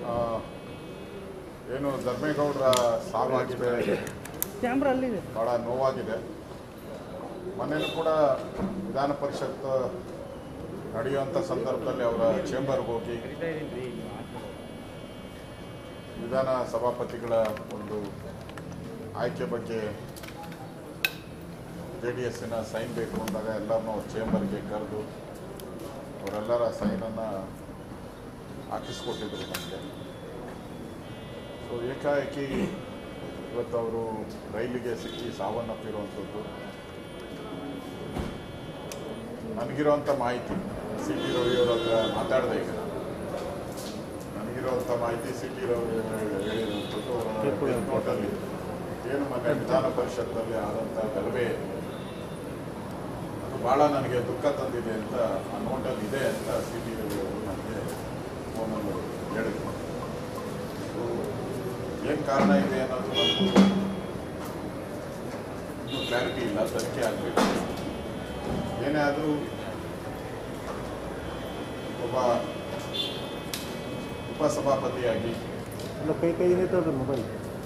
ಆ, ಏನು ಧರ್ಮೇಗೌಡರ ಸಾವಾಗಿದೆ ಕ್ಯಾಮ್ರಾ ಅಲ್ಲಿದೆ ಭಾಳ ನೋವಾಗಿದೆ ಮೊನ್ನೆನೂ ಕೂಡ ವಿಧಾನ ಪರಿಷತ್ ನಡೆಯುವಂಥ ಸಂದರ್ಭದಲ್ಲಿ ಅವರ ಚೇಂಬರ್ಗೆ ಹೋಗಿ ವಿಧಾನ ಸಭಾಪತಿಗಳ ಒಂದು ಆಯ್ಕೆ ಬಗ್ಗೆ ಜೆ ಡಿ ಎಸ್ಸಿನ ಸೈನ್ ಬೇಕು ಅಂದಾಗ ಎಲ್ಲರನ್ನೂ ಅವ್ರ ಚೇಂಬರ್ಗೆ ಕರೆದು ಅವರೆಲ್ಲರ ಸೈನನ್ನು ಹಾಕಿಸ್ಕೊಟ್ಟಿದ್ರು ನಮಗೆ ಸೊ ಏಕಾಏಕಿ ಇವತ್ತು ಅವರು ರೈಲಿಗೆ ಸಿಕ್ಕಿ ಸಾವನ್ನಪ್ಪಿರುವಂಥದ್ದು ನನಗಿರುವಂಥ ಮಾಹಿತಿ ಸಿ ಟಿ ರವಿಯವ್ರ ಹತ್ರ ಮಾತಾಡಿದೆ ಈಗ ನಾನು ನನಗಿರುವಂಥ ಮಾಹಿತಿ ಸಿ ಟಿ ರವಿ ಹೇಳಿರುವಂಥದ್ದು ಅವರ ನೋಟಲ್ಲಿ ಏನು ಮೊನ್ನೆ ವಿಧಾನ ಪರಿಷತ್ತಲ್ಲಿ ಆದಂಥ ಗಲಭೆ ಅದು ಭಾಳ ನನಗೆ ದುಃಖ ತಂದಿದೆ ಅಂತ ಆ ನೋಟಲ್ಲಿ ಇದೆ ಅಂತ ಸಿ ಟಿ ರವಿ ಅವರು ನನಗೆ ಫೋನಲ್ಲಿ ಹೇಳಿದ್ರು ಏನು ಕಾರಣ ಇದೆ ಅನ್ನೋದು ನಮಗೂ ಇನ್ನೂ ಕ್ಲಾರಿಟಿ ಇಲ್ಲ ತನಿಖೆ ಆಗಬೇಕು ಏನೇ ಆದರೂ ಒಬ್ಬ ಉಪಸಭಾಪತಿಯಾಗಿ ಅಲ್ಲ ಕೈ ಕೈ ನಿಂತದ ಮೊಬೈಲ್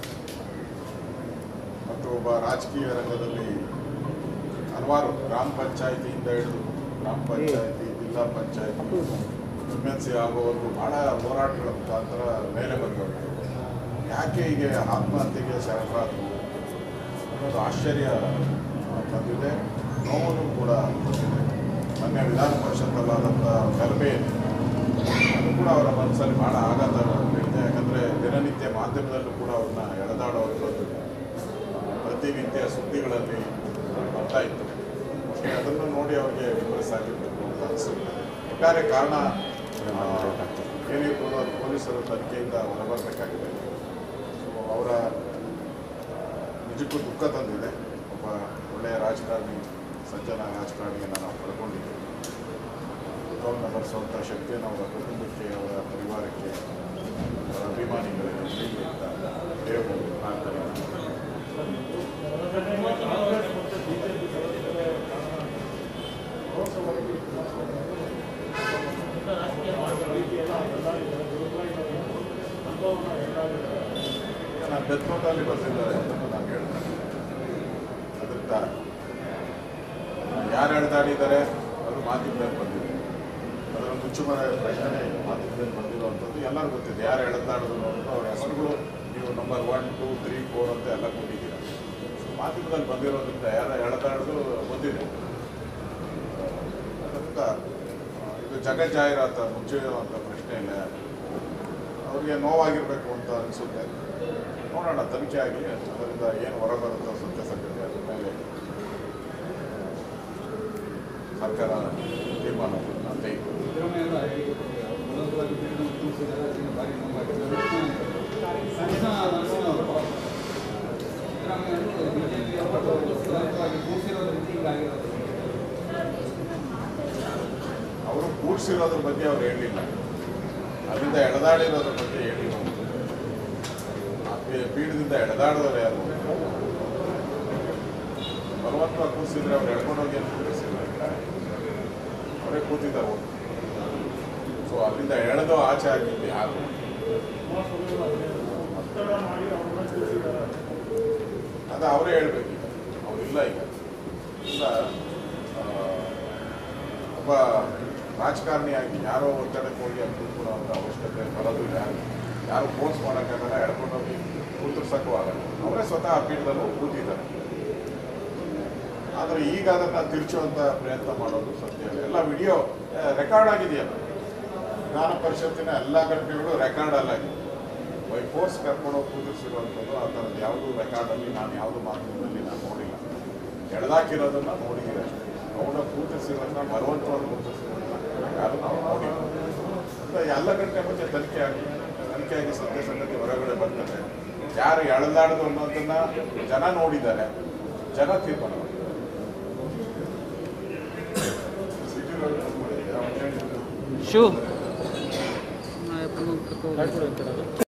ಮತ್ತು ಒಬ್ಬ ರಾಜಕೀಯ ರಂಗದಲ್ಲಿ ಹಲವಾರು ಗ್ರಾಮ ಪಂಚಾಯತಿಯಿಂದ ಹಿಡಿದು ಗ್ರಾಮ ಪಂಚಾಯತಿ ಜಿಲ್ಲಾ ಪಂಚಾಯತಿ ಎಮ್ ಎಲ್ ಸಿ ಆಗುವವರೆಗೂ ಭಾಳ ಹೋರಾಟಗಳ ಮುಖಾಂತರ ಮೇಲೆ ಬಂದವರು ಯಾಕೆ ಹೀಗೆ ಆತ್ಮಹತ್ಯೆಗೆ ಶರಣರಾದರು ಅನ್ನೋದು ಆಶ್ಚರ್ಯ ಬಂದಿದೆ ನೋವು ಕೂಡ ಬಂದಿದೆ ಮೊನ್ನೆ ವಿಧಾನ ಪರಿಷತ್ತಲ್ಲಾದಂಥ ಗಲಭೆ ಅದು ಕೂಡ ಅವರ ಮನಸ್ಸಲ್ಲಿ ಭಾಳ ಆಘಾತ ನೀಡಿದೆ ಯಾಕಂದರೆ ದಿನನಿತ್ಯ ಮಾಧ್ಯಮದಲ್ಲೂ ಕೂಡ ಅವ್ರನ್ನ ಎಳೆದಾಡುವಂಥದ್ದು ಪ್ರತಿನಿತ್ಯ ಸುದ್ದಿಗಳಲ್ಲಿ ಬರ್ತಾ ಇತ್ತು ಮತ್ತೆ ಅದನ್ನು ನೋಡಿ ಅವರಿಗೆ ವಿಪರೀತ ಆಗಿರಬೇಕು ಅಂತ ಅನಿಸುತ್ತೆ ಒಟ್ಟಾರೆ ಕಾರಣ ಆ, ಏನಿರ್ಬೋದು ಅದು ಪೊಲೀಸರು ತನಿಖೆಯಿಂದ ಹೊರಬರಬೇಕಾಗಿದೆ ಸೊ ಅವರ ನಿಜಕ್ಕೂ ದುಃಖ ತಂದಿದೆ ಒಬ್ಬ ಒಳ್ಳೆಯ ರಾಜಕಾರಣಿ ಸಜ್ಜನ ರಾಜಕಾರಣಿಯನ್ನು ನಾವು ಕಳ್ಕೊಂಡಿದ್ದೇವೆ ದುಃಖವನ್ನು ಭರಿಸುವಂಥ ಶಕ್ತಿಯನ್ನು ಅವರ ಕುಟುಂಬಕ್ಕೆ ಅವರ ಪರಿವಾರಕ್ಕೆ ಅವರ ಅಭಿಮಾನಿಗಳಿಗೆ ನೀಡಲಿ ಅಂತ ದೇವರು ಪ್ರಾರ್ಥನೆ ನಾನು ಡೆತ್ ನೋಟಲ್ಲಿ ಬರ್ತಿದ್ದಾರೆ ಅಂತ ನಾನು ಹೇಳ್ತೇನೆ ಅದರಿಂದ ಯಾರು ಎಳೆದಾಡಿದ್ದಾರೆ ಅದು ಮಾಧ್ಯಮದಲ್ಲಿ ಬಂದಿದೆ ಅದರ ಮುಚ್ಚುಮರ ಪ್ರಶ್ನೆ ಮಾಧ್ಯಮದಲ್ಲಿ ಬಂದಿರುವಂಥದ್ದು ಎಲ್ಲರಿಗೂ ಗೊತ್ತಿದೆ ಯಾರು ಎಳೆದಾಡಿದ್ರು ಅಂತ ಅವ್ರ ಹೆಸರುಗಳು ನೀವು number one two three four ಅಂತ ಎಲ್ಲ ಕೊಟ್ಟಿದ್ದೀರ ಮಾಧ್ಯಮದಲ್ಲಿ ಬಂದಿರೋದ್ರಿಂದ ಯಾರು ಎಳೆದಾಡಿದ್ರು ಗೊತ್ತಿದೆ ಅದರಿಂದ ಆ, ಇದು ಜಗಜ್ಜಾಹಿರಾತ ಮುಚ್ಚಿರುವಂಥ ಪ್ರಶ್ನೆ ಇಲ್ಲ ಅವ್ರಿಗೆ ನೋವಾಗಿರಬೇಕು ಅಂತ ಅನಿಸುತ್ತೆ ನೋಡೋಣ ತನಿಖೆ ಆಗಲಿ ಅದರಿಂದ ಏನು ಹೊರಬರುತ್ತೋ ಸತ್ಯಾಸತ್ಯತೆ ಅದ್ರ ಮೇಲೆ ಸರ್ಕಾರ ತೀರ್ಮಾನವನ್ನು ತೆಗೆದುಕೊಳ್ಳುತ್ತೆ ಅವರು ಕೂಡಿಸಿರೋದ್ರ ಬಗ್ಗೆ ಅವ್ರು ಹೇಳಲಿಲ್ಲ ಅಲ್ಲಿಂದ ಎಳೆದಾಡಿರೋದ್ರ ಬಗ್ಗೆ ಹೇಳಿಲ್ಲ ಆ ಪೀ- ಪೀಠದಿಂದ ಎಳೆದಾಡಿದವರು ಯಾರು ಬಲವಂತವಾಗಿ ಕೂರಿಸಿದ್ರೆ ಅವ್ರು ಎಳ್ಕೊಂಡೋಗಿ ಏನು ಕೂರಿಸಿಲ್ಲ ಅವರೇ ಕೂತಿದ್ದಾರೆ ಹೋಗಿ ಸೊ ಅಲ್ಲಿಂದ ಎಳೆದು ಆಚೆ ಆಗಿದ್ದು ಯಾರು ಅದು ಅವರೇ ಹೇಳ್ಬೇಕು ಈಗ ಅವರಿಲ್ಲ ಈಗ ಇಲ್ಲ ಆ, ಒಬ್ಬ ರಾಜಕಾರಣಿಯಾಗಿ ಯಾರೋ ಒತ್ತಡಕ್ಕೆ ಹೋಗಿ ಅಲ್ಲಿ ಕೂತ್ಕೊಳ್ಳೋಂಥ ಅವಶ್ಯಕತೆ ಬರೋದಿಲ್ಲ ಯಾರು ಫೋರ್ಸ್ ಮಾಡೋಕ್ಕಾಗಲ್ಲ ಎಳ್ಕೊಂಡೋಗಿ ಕೂತಿರ್ಸಕ್ಕೂ ಆಗಲ್ಲ ಅವರೇ ಸ್ವತಃ ಆ ಪೀಠದಲ್ಲಿ ಹೋಗಿ ಕೂತಿದ್ದಾರೆ ಆದರೆ ಈಗ ಅದನ್ನು ತಿರುಚುವಂಥ ಪ್ರಯತ್ನ ಮಾಡೋದು ಸತ್ಯ ಇಲ್ಲ. ಎಲ್ಲ ವಿಡಿಯೋ ರೆಕಾರ್ಡ್ ಆಗಿದೆಯಲ್ಲ ವಿಧಾನ ಪರಿಷತ್ತಿನ ಎಲ್ಲ ಘಟನೆಗಳು ರೆಕಾರ್ಡ್ ಅಲ್ಲಾಗಿದೆ ಬೈ ಫೋರ್ಸ್ ಕರ್ಕೊಂಡು ಹೋಗಿ ಕೂದಿಸಿರುವಂಥದ್ದು ಆ ಥರದ್ದು ಯಾವುದೂ ರೆಕಾರ್ಡಲ್ಲಿ ನಾನು ಯಾವುದು ಮಾಧ್ಯಮದಲ್ಲಿ ನಾನು ನೋಡಿಲ್ಲ ಎಳೆದಾಕಿರೋದನ್ನು ನೋಡಿದ್ದೀವಿ ಅಷ್ಟೇ ಅವನ್ನ ಕೂತಿಸಿರೋದನ್ನ ಬಲವಂತವಾಗಿ ಕೂತಿಸಿರೋದನ್ನ ಯಾರು ನಾವು ನೋಡಿಲ್ಲ ಅಂತ ಎಲ್ಲ ಗಂಟೆ ಮುಂಚೆ ತನಿಖೆ ಆಗಿ ತನಿಖೆ ಆಗಿ ಸತ್ಯಾಸತ್ಯತೆ ಹೊರಗಡೆ ಬರ್ತದೆ ಯಾರು ಎಳೆದಾಡೋದು ಅನ್ನೋದನ್ನ ಜನ ನೋಡಿದ್ದಾರೆ ಜನ ತೀರ್ಮಾನ ಮಾಡ್ತಾರೆ. ಸಿಟಿ ರೋಡ್ ಯಾವ ಹೇಳಿದ್ರು? ಶಿವ ಮಾಡ್ಕೊಡು ಅಂತಾರಲ್ಲ